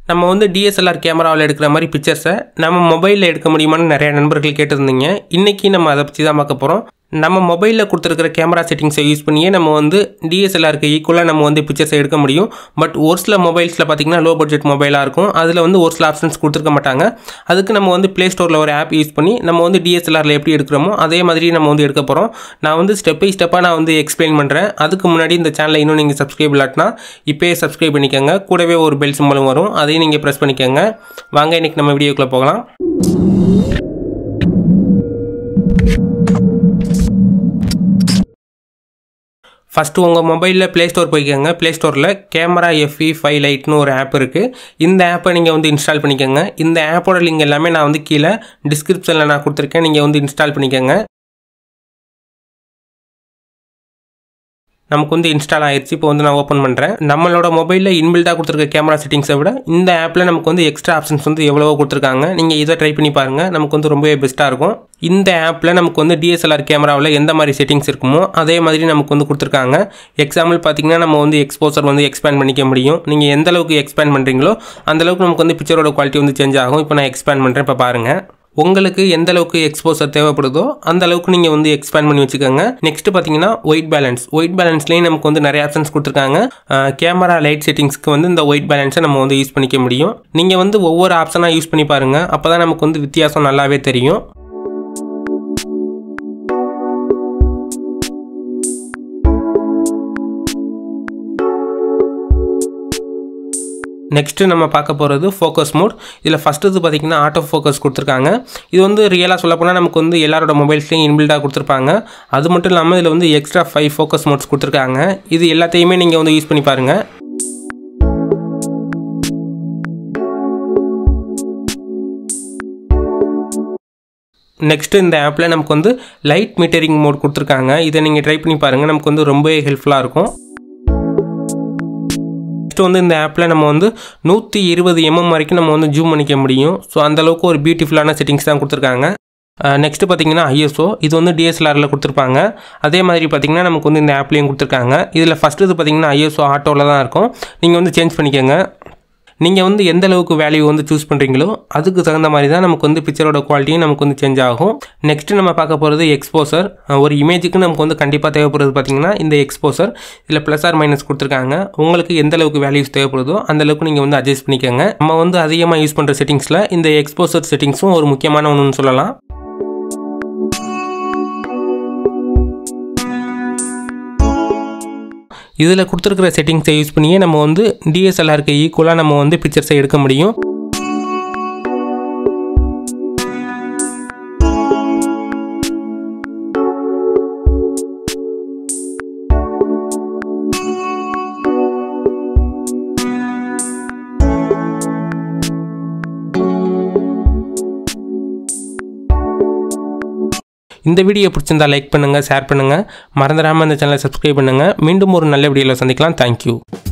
நம்ம வந்து டிஎஸ்எல்ஆர் கேமராவில் எடுக்கிற மாதிரி பிக்சர்ஸை நம்ம மொபைலில் எடுக்க முடியுமான்னு நிறைய நண்பர்கள் கேட்டிருந்தீங்க இன்றைக்கி நம்ம அதை பற்றி தான் பார்க்க போகிறோம் நம்ம மொபைலில் கொடுத்துருக்கிற கேமரா செட்டிங்ஸை யூஸ் பண்ணியே நம்ம வந்து டிஎஸ்எல்ஆருக்கு ஈக்குவலாக நம்ம வந்து பிக்சர்ஸை எடுக்க முடியும் பட் ஒரு சில மொபைல்ஸில் பார்த்திங்கன்னா லோ பட்ஜெட் மொபைலாக இருக்கும் அதில் வந்து ஒரு சில ஆப்ஷன்ஸ் கொடுத்துருக்க மாட்டாங்க அதுக்கு நம்ம வந்து ப்ளே ஸ்டோரில் ஒரு ஆப் யூஸ் பண்ணி நம்ம வந்து டிஎஸ்எல்ஆரில் எப்படி எடுக்கிறோமோ அதே மாதிரி நம்ம வந்து எடுக்க போகிறோம் நான் வந்து ஸ்டெப் பை ஸ்டெப்பாக நான் வந்து எக்ஸ்பிளைன் பண்ணுறேன் அதுக்கு முன்னாடி இந்த சேனலை இன்னும் நீங்கள் சப்ஸ்கிரைப் இல்லாட்டினா இப்போயே சப்ஸ்கிரைப் பண்ணிக்கோங்க கூடவே ஒரு பெல் சிம்பலும் வரும் அதையும் நீங்கள் ப்ரெஸ் பண்ணிக்கோங்க வாங்க இன்றைக்கி நம்ம வீடியோக்குள்ளே போகலாம் ஃபஸ்ட்டு உங்கள் மொபைலில் ப்ளே ஸ்டோர் போய்க்கோங்க ப்ளே ஸ்டோரில் கேமரா எஃப்இ ஃபைவ் லைட்னு ஒரு ஆப் இருக்குது இந்த ஆப்பை நீங்கள் வந்து இன்ஸ்டால் பண்ணிக்கோங்க இந்த ஆப்போட லிங்க் எல்லாமே நான் வந்து கீழே டிஸ்கிரிப்ஷனில் நான் கொடுத்துருக்கேன் நீங்கள் வந்து இன்ஸ்டால் பண்ணிக்கோங்க நமக்கு வந்து இன்ஸ்டால் ஆயிடுச்சு இப்போ வந்து நான் ஓப்பன் பண்ணுறேன் நம்மளோட மொபைலில் இன்பில்டாக கொடுத்துருக்க கேமரா செட்டிங்ஸை விட இந்த ஆப்பில் நமக்கு வந்து எக்ஸ்ட்ரா ஆப்ஷன்ஸ் வந்து எவ்வளவோ கொடுத்துருக்காங்க நீங்கள் இதை ட்ரை பண்ணி பாருங்கள் நமக்கு வந்து ரொம்பவே பெஸ்ட்டாக இருக்கும் இந்த ஆப்பில் நமக்கு வந்து டிஎஸ்எல்ஆர் கேமராவில் எந்த மாதிரி செட்டிங்ஸ் இருக்குமோ அதே மாதிரி நமக்கு வந்து கொடுத்துருக்காங்க எக்ஸாம்பிள் பார்த்தீங்கன்னா நம்ம வந்து எக்ஸ்போசர் வந்து எக்ஸ்பேண்ட் பண்ணிக்க முடியும் நீங்கள் எந்த அளவுக்கு எக்ஸ்பேண்ட் பண்ணுறீங்களோ அந்தளவுக்கு நமக்கு வந்து பிக்சரோட குவாலிட்டி வந்து சேஞ்ச் ஆகும் இப்போ நான் எக்ஸ்பேண்ட் பண்ணுறேன் இப்போ பாருங்கள் உங்களுக்கு எந்த அளவுக்கு எக்ஸ்போசர் தேவைப்படுதோ அந்த அளவுக்கு நீங்கள் வந்து எக்ஸ்பேண்ட் பண்ணி வச்சுக்கோங்க நெக்ஸ்ட் பார்த்தீங்கன்னா ஒயிட் பேலன்ஸ் ஒயிட் பேலன்ஸ்லேயும் நமக்கு வந்து நிறைய ஆப்ஷன்ஸ் கொடுத்துருக்காங்க கேமரா லைட் செட்டிங்ஸ்க்கு வந்து இந்த ஒயிட் பேலன்ஸை நம்ம வந்து யூஸ் பண்ணிக்க முடியும் நீங்கள் வந்து ஒவ்வொரு ஆப்ஷனாக யூஸ் பண்ணி பாருங்கள் அப்போ தான் நமக்கு வந்து வித்தியாசம் நல்லாவே தெரியும் நெக்ஸ்ட்டு நம்ம பார்க்க போகிறது ஃபோக்கஸ் மோட் இதில் ஃபஸ்ட்டு இது பார்த்திங்கன்னா ஆட்டோ ஃபோக்கஸ் கொடுத்துருக்காங்க இது வந்து ரியலாக சொல்லப்போனால் நமக்கு வந்து எல்லாரோட மொபைல்ஸ்லையும் இன்பில்டாக கொடுத்துருப்பாங்க அது மட்டும் இல்லாமல் இதில் வந்து எக்ஸ்ட்ரா ஃபைவ் ஃபோக்கஸ் மோட்ஸ் கொடுத்துருக்காங்க இது எல்லாத்தையுமே நீங்கள் வந்து யூஸ் பண்ணி பாருங்கள் நெக்ஸ்ட்டு இந்த ஆப்பில் நமக்கு வந்து லைட் மீட்டரிங் மோட் கொடுத்துருக்காங்க இதை நீங்கள் ட்ரை பண்ணி பாருங்கள் நமக்கு வந்து ரொம்பவே ஹெல்ப்ஃபுல்லாக இருக்கும் நெக்ஸ்ட் வந்து இந்த ஆப்பில் நம்ம வந்து நூற்றி இருபது எம்எம் வரைக்கும் நம்ம வந்து ஜூம் பண்ணிக்க முடியும் ஸோ அந்தளவுக்கு ஒரு பியூட்டிஃபுல்லான செட்டிங்ஸ் தான் கொடுத்துருக்காங்க நெக்ஸ்ட்டு பார்த்தீங்கன்னா ஐஎஸ்ஓ இது வந்து டிஎஸ்எல்ஆரில் கொடுத்துருப்பாங்க அதே மாதிரி பார்த்தீங்கன்னா நமக்கு வந்து இந்த ஆப்லேயும் கொடுத்துருக்காங்க இதில் ஃபஸ்ட்டு இது பார்த்தீங்கன்னா ஐஎஸ்ஓ ஆட்டோவில் தான் இருக்கும் நீங்கள் வந்து சேஞ்ச் பண்ணிக்கோங்க நீங்கள் வந்து எந்த அளவுக்கு வேல்யூ வந்து சூஸ் பண்ணுறீங்களோ அதுக்கு தகுந்த மாதிரி தான் நமக்கு வந்து பிக்சரோட குவாலிட்டியும் நமக்கு வந்து சேஞ்ச் ஆகும் நெக்ஸ்ட்டு நம்ம பார்க்க போகிறது எக்ஸ்போசர் ஒரு இமேஜுக்கு நமக்கு வந்து கண்டிப்பாக தேவைப்படுறது பார்த்தீங்கன்னா இந்த எக்ஸ்போசர் இதில் ப்ளஸ் ஆர் மைனஸ் கொடுத்துருக்காங்க உங்களுக்கு எந்த அளவுக்கு வேல்யூஸ் தேவைப்படுதோ அந்த அளவுக்கு நீங்கள் வந்து அட்ஜஸ்ட் பண்ணிக்கோங்க நம்ம வந்து அதிகமாக யூஸ் பண்ணுற செட்டிங்ஸில் இந்த எக்ஸ்போசர் செட்டிங்ஸும் ஒரு முக்கியமான ஒன்றுன்னு சொல்லலாம் இதில் கொடுத்துருக்கிற செட்டிங்ஸை யூஸ் பண்ணியே நம்ம வந்து டிஎஸ்எல்ஆருக்கு ஈக்குவலாக நம்ம வந்து பிக்சர்ஸை எடுக்க முடியும் இந்த வீடியோ பிடிச்சிருந்தா லைக் பண்ணுங்கள் ஷேர் பண்ணுங்கள் மறந்துடாமல் இந்த சேனலை சப்ஸ்கிரைப் பண்ணுங்கள் மீண்டும் ஒரு நல்ல வீடியோவில் சந்திக்கலாம் தேங்க்யூ